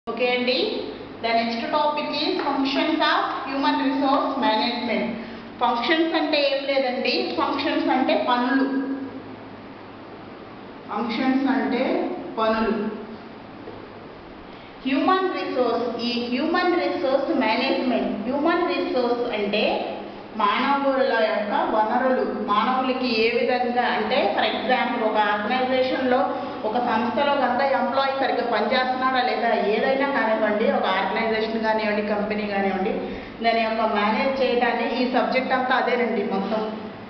okay అండి the next topic ఈ functions of human resource management functions అంటే ఏం లేదండి ఫంక్షన్స్ అంటే పనులు ఫంక్షన్స్ అంటే పనులు హ్యూమన్ రిసోర్స్ ఈ human resource management human resource అంటే మానవుల యొక్క వనరులు మానవులకి ఏ విధంగా అంటే ఫర్ ఎగ్జాంపుల్ ఒక ఆర్గనైజేషన్లో ఒక సంస్థలో కనుక ఎంప్లాయీ సరిగ్గా పనిచేస్తున్నాడా లేదా ఏదైనా కానివ్వండి ఒక ఆర్గనైజేషన్ కానివ్వండి కంపెనీ కానివ్వండి దాని యొక్క మేనేజ్ చేయడాన్ని ఈ సబ్జెక్ట్ అంతా అదేనండి మొత్తం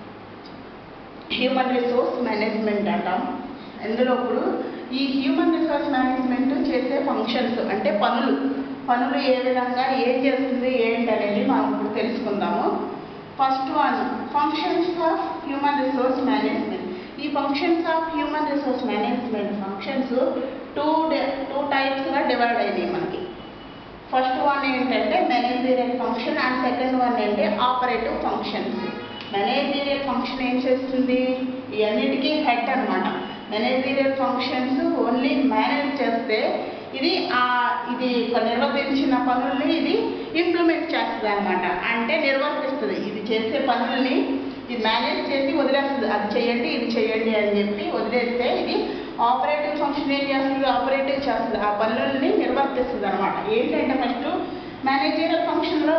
హ్యూమన్ రిసోర్స్ మేనేజ్మెంట్ అంటాం ఇందులో ఇప్పుడు ఈ హ్యూమన్ రిసోర్స్ మేనేజ్మెంట్ చేసే ఫంక్షన్స్ అంటే పనులు పనులు ఏ విధంగా ఏం చేస్తుంది ఏంటి అనేది మనం ఇప్పుడు తెలుసుకుందాము first one functions of human resource management ఈ functions of human resource management functions two two టైప్స్గా డివైడ్ అయినాయి మనకి ఫస్ట్ వన్ ఏంటంటే managerial function and second one ఏంటి ఆపరేటివ్ ఫంక్షన్స్ మేనేజీరియల్ ఫంక్షన్ ఏం చేస్తుంది ఈ అన్నిటికీ హెడ్ అనమాట మేనేజీరియల్ ఫంక్షన్స్ ఓన్లీ మేనేజ్ చేస్తే ఇది ఆ ఇది ఒక నిర్వర్తించిన పనుల్ని ఇది ఇంప్లిమెంట్ చేస్తుంది అనమాట అంటే నిర్వర్తిస్తుంది ఇది చేసే పనుల్ని ఇది మేనేజ్ చేసి వదిలేస్తుంది అది చేయండి ఇది చేయండి అని చెప్పి వదిలేస్తే ఇది ఆపరేటివ్ ఫంక్షన్ ఏం చేస్తుంది ఆపరేటివ్ చేస్తుంది ఆ పనులని నిర్వర్తిస్తుంది అనమాట ఏంటంటే ఫస్ట్ మేనేజరియల్ ఫంక్షన్లో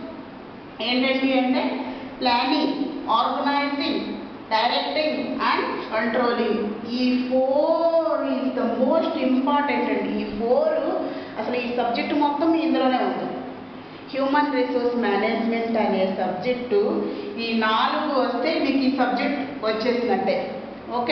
ఏంటండి అంటే planning organising directing and controlling ఈ four is the most important అండి ఈ ఫోర్ అసలు ఈ సబ్జెక్ట్ మొత్తం ఇందులోనే ఉంటుంది హ్యూమన్ రిసోర్స్ మేనేజ్మెంట్ అనే సబ్జెక్టు ఈ నాలుగు వస్తే మీకు ఈ సబ్జెక్ట్ వచ్చేసినట్టే ఓకే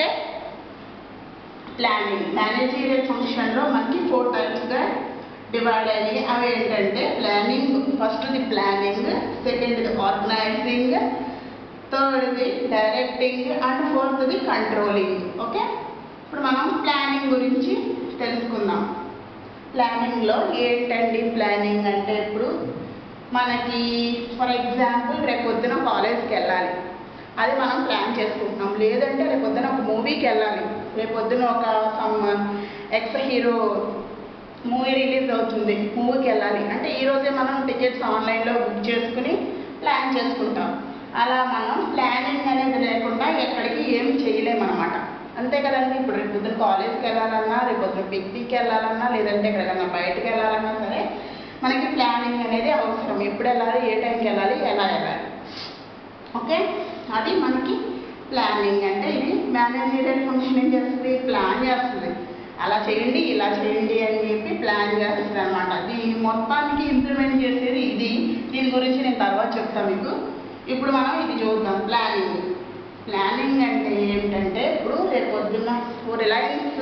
ప్లానింగ్ మేనేజీరియల్ ఫంక్షన్లో మనకి ఫోర్ టైప్స్గా డివైడ్ అయ్యి అవి ఏంటంటే ప్లానింగ్ ఫస్ట్ది ప్లానింగ్ సెకండ్ది ఆర్గనైజింగ్ థర్డ్ది డైరెక్టింగ్ అండ్ ఫోర్త్ది కంట్రోలింగ్ ఓకే ఇప్పుడు మనం ప్లానింగ్ గురించి తెలుసుకుందాం ప్లానింగ్లో ఏంటండి ప్లానింగ్ అంటే ఇప్పుడు మనకి ఫర్ ఎగ్జాంపుల్ రేపు పొద్దున కాలేజ్కి వెళ్ళాలి అది మనం ప్లాన్ చేసుకుంటున్నాం లేదంటే రేపు పొద్దున ఒక మూవీకి వెళ్ళాలి రేపు పొద్దున ఒక some X hero movie release అవుతుంది మూవీకి వెళ్ళాలి అంటే ఈరోజే మనం టికెట్స్ ఆన్లైన్లో బుక్ చేసుకుని ప్లాన్ చేసుకుంటాం అలా మనం ప్లానింగ్ అనేది లేకుండా ఎక్కడికి ఏం చేయలేమన్నమాట అంతే కదండి ఇప్పుడు రేపు పొద్దున కాలేజ్కి వెళ్ళాలన్నా రేపు పొద్దున పిక్నిక్కి వెళ్ళాలన్నా లేదంటే ఎక్కడికన్నా బయటకు వెళ్ళాలన్నా సరే మనకి ప్లానింగ్ అనేది అవసరం ఎప్పుడు వెళ్ళాలి ఏ టైంకి వెళ్ళాలి ఎలా వెళ్ళాలి ఓకే అది మనకి ప్లానింగ్ అంటే ఇది మేనేజరియల్ ఫంక్షన్ ఏం చేస్తుంది ప్లాన్ చేస్తుంది అలా చేయండి ఇలా చేయండి అని చెప్పి ప్లాన్ చేస్తుంది అనమాట దీని మొత్తానికి ఇంప్లిమెంట్ చేసేది ఇది దీని గురించి నేను తర్వాత చెప్తాను మీకు ఇప్పుడు మనం ఇది చూద్దాం ప్లానింగ్ ప్లానింగ్ అంటే ఏమిటంటే ఇప్పుడు రేపు పొద్దున్న రిలయన్స్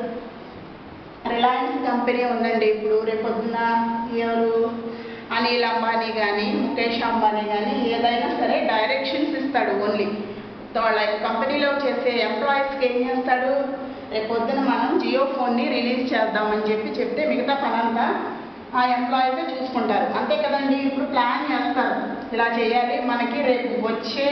రిలయన్స్ కంపెనీ ఉందండి ఇప్పుడు రేపు పొద్దున్న ఎవరు అనిల్ అంబానీ కానీ ముఖేష్ అంబానీ కానీ ఏదైనా సరే డైరెక్షన్స్ ఇస్తాడు ఓన్లీ వాళ్ళ కంపెనీలో చేసే ఎంప్లాయీస్కి ఏం చేస్తాడు రేపు పొద్దున మనం జియో ఫోన్ని రిలీజ్ చేద్దామని చెప్పి చెప్తే మిగతా పనంతా ఆ ఎంప్లాయీసే చూసుకుంటారు అంతే కదండి ఇప్పుడు ప్లాన్ చేస్తారు ఇలా చేయాలి మనకి రేపు వచ్చే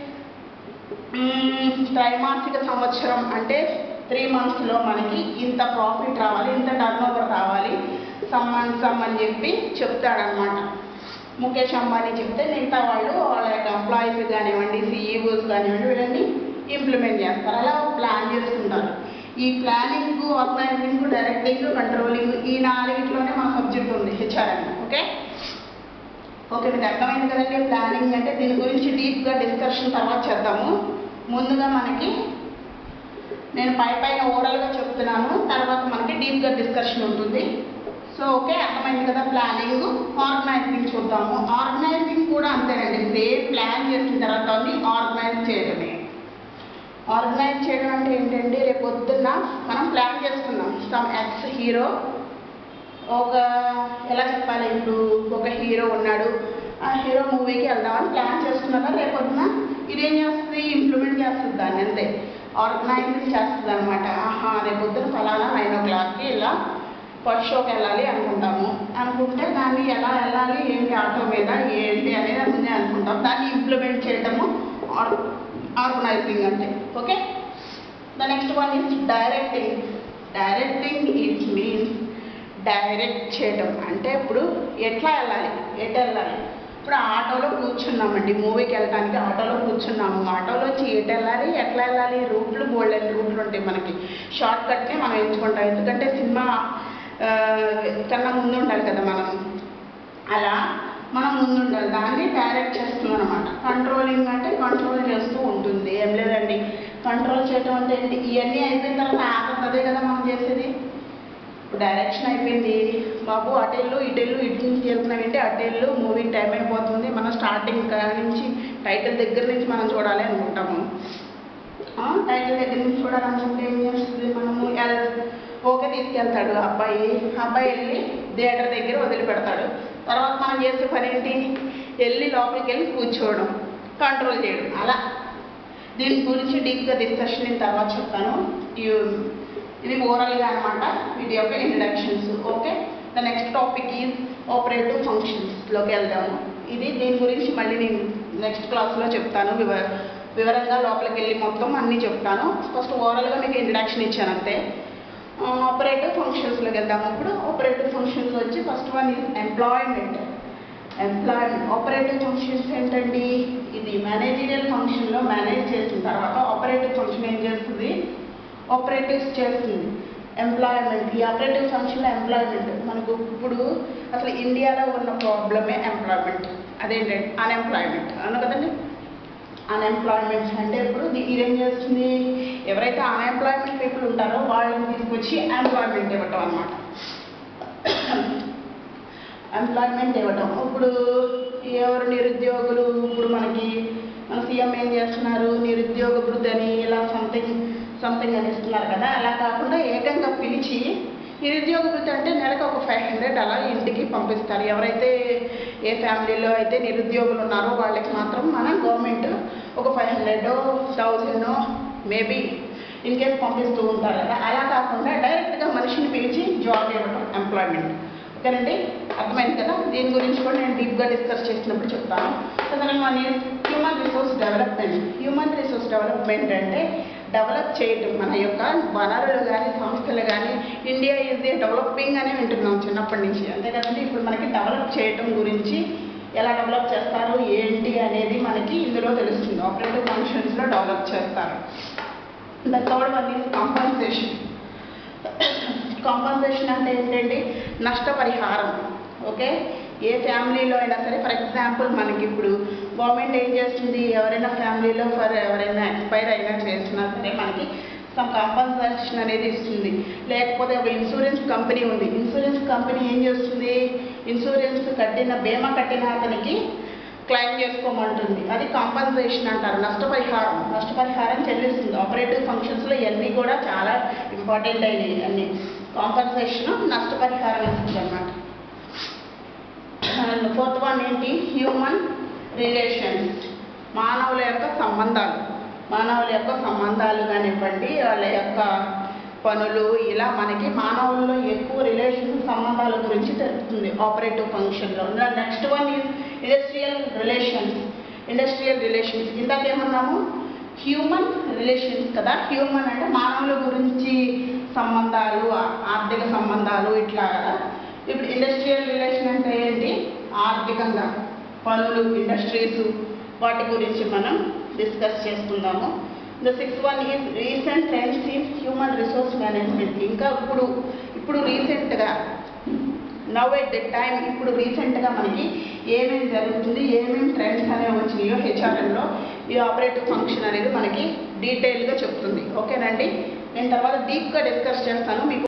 మ్మ్, త్రైమాసిక సంవత్సరం అంటే త్రీ మంత్స్లో మనకి ఇంత ప్రాఫిట్ రావాలి ఇంత టర్న్ ఓవర్ రావాలి సమ్ అండ్ సమ్ అని చెప్పి చెప్తాడనమాట ముఖేష్ అంబానీ చెప్తే మిగతా వాళ్ళు వాళ్ళ యొక్క ఎంప్లాయీస్ కానివ్వండి సిఈఓస్ కానివ్వండి వీళ్ళని ఇంప్లిమెంట్ చేస్తారు అలా ప్లాన్ చేస్తుంటారు ఈ ప్లానింగ్ ఆర్గనైజింగ్ డైరెక్టింగ్ కంట్రోలింగ్ ఈ నాలుగిట్లోనే మా సబ్జెక్ట్ ఉంది హెచ్ఆర్ఎం ఓకే ఓకే మీకు అర్థమైంది కదండి ప్లానింగ్ అంటే దీని గురించి డీప్గా డిస్కషన్ తర్వాత చేద్దాము ముందుగా మనకి నేను పై పైన ఓవరాల్గా చెప్తున్నాను తర్వాత మనకి డీప్గా డిస్కషన్ ఉంటుంది సో ఓకే అర్థమైంది కదా ప్లానింగ్ ఆర్గనైజింగ్ చూద్దాము ఆర్గనైజింగ్ కూడా అంతేనండి సేమ్ ప్లాన్ చేసిన తర్వాత ఆర్గనైజ్ చేయడమే ఆర్గనైజ్ చేయడం అంటే ఏంటంటే రేపు పొద్దున్న మనం ప్లాన్ చేసుకున్నాం సమ్ ఎక్స్ హీరో ఒక ఎలా చెప్పాలి ఇప్పుడు ఒక హీరో ఉన్నాడు ఆ హీరో మూవీకి వెళ్దామని ప్లాన్ చేసుకున్నాక రేపొద్దున ఇదేం చేస్తుంది ఇంప్లిమెంట్ చేస్తుంది దాన్ని అంతే ఆర్గనైజింగ్ చేస్తుంది అనమాట ఆహా రేపొద్దున ఫలానా నైన్ ఓ క్లాక్కి ఇలా ఫస్ట్ షోకి వెళ్ళాలి అనుకుంటాము అనుకుంటే దాన్ని ఎలా వెళ్ళాలి ఏంటి ఆటో మీద ఏంటి అనేది ముందే అనుకుంటాం దాన్ని ఇంప్లిమెంట్ చేయడము ఆర్గనైజింగ్ అంటే okay the next one is directing directing it means direct చేయడం అంటే ఇప్పుడు ఎట్లా వెళ్ళాలి ఎటు వెళ్ళాలి ఇప్పుడు ఆటోలో కూర్చున్నామండి మూవీకి వెళ్ళడానికి ఆటోలో కూర్చున్నాము ఆటోలో వచ్చి ఎటు వెళ్ళాలి ఎట్లా వెళ్ళాలి రూట్లు బోల్డెన్ రూట్లు ఉంటాయి మనకి షార్ట్ కట్నే మనం ఎంచుకుంటాం ఎందుకంటే సినిమా ఆ, కన్నా ముందు ఉండాలి కదా మనం అలా మనం ముందు ఉండాలి దాన్ని డైరెక్ట్ చేస్తున్నాం అనమాట కంట్రోలింగ్ అంటే కంట్రోల్ చేస్తూ ఉంటుంది ఏం లేదండి కంట్రోల్ చేయడం అంటే ఏంటి ఇవన్నీ అయిపోయిన తర్వాత ఆపద అదే కదా మనం చేసేది ఇప్పుడు డైరెక్షన్ అయిపోయింది బాబు అటెళ్ళు ఇటెళ్ళు ఇటు నుంచి వెళ్తున్నాం ఏంటి అటెళ్ళు మూవీ టైం అయిపోతుంది మనం స్టార్టింగ్ నుంచి టైటిల్ దగ్గర నుంచి మనం చూడాలి అనుకుంటాము ఆ, టైటిల్ దగ్గర నుంచి చూడాలనుకుంటే ఏం చేస్తుంది మనము ఎల్- ఓకే తీసుకెళ్తాడు ఆ అబ్బాయి ఆ అబ్బాయి వెళ్ళి థియేటర్ దగ్గర వదిలిపెడతాడు తర్వాత మనం చేసే పని ఏంటి వెళ్ళి లోపలికి వెళ్ళి కూర్చోవడం కంట్రోల్ చేయడం అలా దీని గురించి డీప్గా డిస్కషన్ నేను తర్వాత చెప్తాను ఈ- ఇది ఓరల్గా అనమాట వీటి యొక్క introductions okay the next topic is operative ఫంక్షన్స్లోకి వెళ్దాము ఇది దీని గురించి మళ్ళీ నేను నెక్స్ట్ క్లాస్లో చెప్తాను వివ వివరంగా లోపలికి వెళ్ళి మొత్తం అన్నీ చెప్తాను ఫస్ట్ ఓవరాల్గా మీకు ఇంట్రడక్షన్ ఇచ్చాను అంతే ఆపరేటివ్ ఫంక్షన్స్లోకి వెళ్దాము ఇప్పుడు ఆపరేటివ్ ఫంక్షన్స్ వచ్చి first one is employment employment operative functions ఏంటండి ఇది మేనేజరియల్ ఫంక్షన్లో మేనేజ్ చేసిన తర్వాత ఆపరేటివ్ ఫంక్షన్ ఏం చేస్తుంది ఆపరేటివ్స్ చేస్తుంది ఎంప్లాయ్మెంట్ ఈ ఆపరేటివ్ ఫంక్షన్లో ఎంప్లాయ్మెంట్ మనకు ఇప్పుడు అసలు ఇండియాలో ఉన్న ప్రాబ్లమే ఎంప్లాయ్మెంట్ అదేంటంటే అన్ఎంప్లాయ్మెంట్ అవును కదండి అన్ఎంప్లాయ్మెంట్ అంటే ఇప్పుడు ఇది ఇదేం చేస్తుంది ఎవరైతే అన్ఎంప్లాయ్మెంట్ పీపుల్ ఉంటారో వాళ్ళని తీసుకొచ్చి ఎంప్లాయ్మెంట్ ఇవ్వటం అనమాట ఎంప్లాయ్మెంట్ ఇవ్వటం ఇప్పుడు ఎవరు నిరుద్యోగులు ఇప్పుడు మనకి మన సీఎం ఏం చేస్తున్నారు నిరుద్యోగ వృద్ధి అని ఇలా సంథింగ్ సంథింగ్ అని ఇస్తున్నారు కదా అలా కాకుండా ఏకంగా పిలిచి నిరుద్యోగ వృత్తి అంటే నెలకు ఒక ఫైవ్ హండ్రెడ్ అలా ఇంటికి పంపిస్తారు ఎవరైతే ఏ ఫ్యామిలీలో అయితే నిరుద్యోగులు ఉన్నారో వాళ్ళకి మాత్రం మన గవర్నమెంట్ ఒక five hundred thousand maybe in case పంపిస్తూ ఉంటారు కదా అలా కాకుండా డైరెక్ట్గా మనిషిని పిలిచి జాబ్ ఇవ్వడం ఎంప్లాయ్మెంట్ ఓకేనండి అర్థమైంది కదా దీని గురించి కూడా నేను డీప్గా డిస్కస్ చేసినప్పుడు చెప్తాను అసలు మన human resource development human resource development అంటే డెవలప్ చేయటం మన యొక్క వనరులు కానీ సంస్థలు కానీ ఇండియా ఈజ్ ఏ డెవలపింగ్ అనే వింటున్నాం చిన్నప్పటి నుంచి అంతే కదండి ఇప్పుడు మనకి డెవలప్ చేయటం గురించి ఎలా డెవలప్ చేస్తారు ఏంటి అనేది మనకి ఇందులో తెలుస్తుంది ఆపరేటివ్ ఫంక్షన్స్లో డెవలప్ చేస్తారు the third one is compensation compensation అంటే ఏంటండి నష్టపరిహారం ఓకే ఏ ఫ్యామిలీలో అయినా సరే ఫర్ ఎగ్జాంపుల్ మనకి ఇప్పుడు గవర్నమెంట్ ఏం చేస్తుంది ఎవరైనా ఫ్యామిలీలో ఫర్ ఎవరైనా ఎక్స్పైర్ అయినా చేసినా సరే మనకి సమ్ కాంపన్సేషన్ అనేది ఇస్తుంది లేకపోతే ఒక ఇన్సూరెన్స్ కంపెనీ ఉంది ఇన్సూరెన్స్ కంపెనీ ఏం చేస్తుంది ఇన్సూరెన్స్ కట్టిన బీమా కట్టిన అతనికి క్లెయిమ్ చేసుకోమంటుంది అది కాంపన్సేషన్ అంటారు నష్టపరిహారం నష్టపరిహారం చెల్లిస్తుంది ఆపరేటివ్ ఫంక్షన్స్లో ఇవన్నీ కూడా చాలా ఇంపార్టెంట్ అయినాయి అన్ని కాంపన్సేషన్ నష్టపరిహారం ఇస్తుంది అనమాట ఫోర్త్ వన్ ఏంటి హ్యూమన్ రిలేషన్స్ మానవుల యొక్క సంబంధాలు మానవుల యొక్క సంబంధాలు కానివ్వండి వాళ్ళ యొక్క పనులు ఇలా మనకి మానవుల్లో ఎక్కువ రిలేషన్ సంబంధాల గురించి తెలుస్తుంది ఆపరేటివ్ ఫంక్షన్లో next one is industrial relations industrial relations ఇందాక ఏమన్నాము హ్యూమన్ రిలేషన్స్ కదా హ్యూమన్ అంటే మానవుల గురించి సంబంధాలు ఆ- ఆర్థిక సంబంధాలు ఇట్లా కదా ఇప్పుడు ఇండస్ట్రియల్ రిలేషన్ అంటే ఏంటి ఆర్థికంగా పనులు ఇండస్ట్రీస్ వాటి గురించి మనం డిస్కస్ చేసుకుందాము the six one is recent trends in human resource management ఇంకా ఇప్పుడు ఇప్పుడు రీసెంట్గా నవ్ ఎట్ ద టైం ఇప్పుడు రీసెంట్గా మనకి ఏమేమి జరుగుతుంది ఏమేమి ట్రెండ్స్ అనేవి వచ్చినాయో హెచ్ఆర్ఎంలో ఈ ఆపరేటివ్ ఫంక్షన్ అనేది మనకి డీటెయిల్గా చెప్తుంది ఓకేనండి నేను తర్వాత డీప్గా డిస్కస్ చేస్తాను మీకు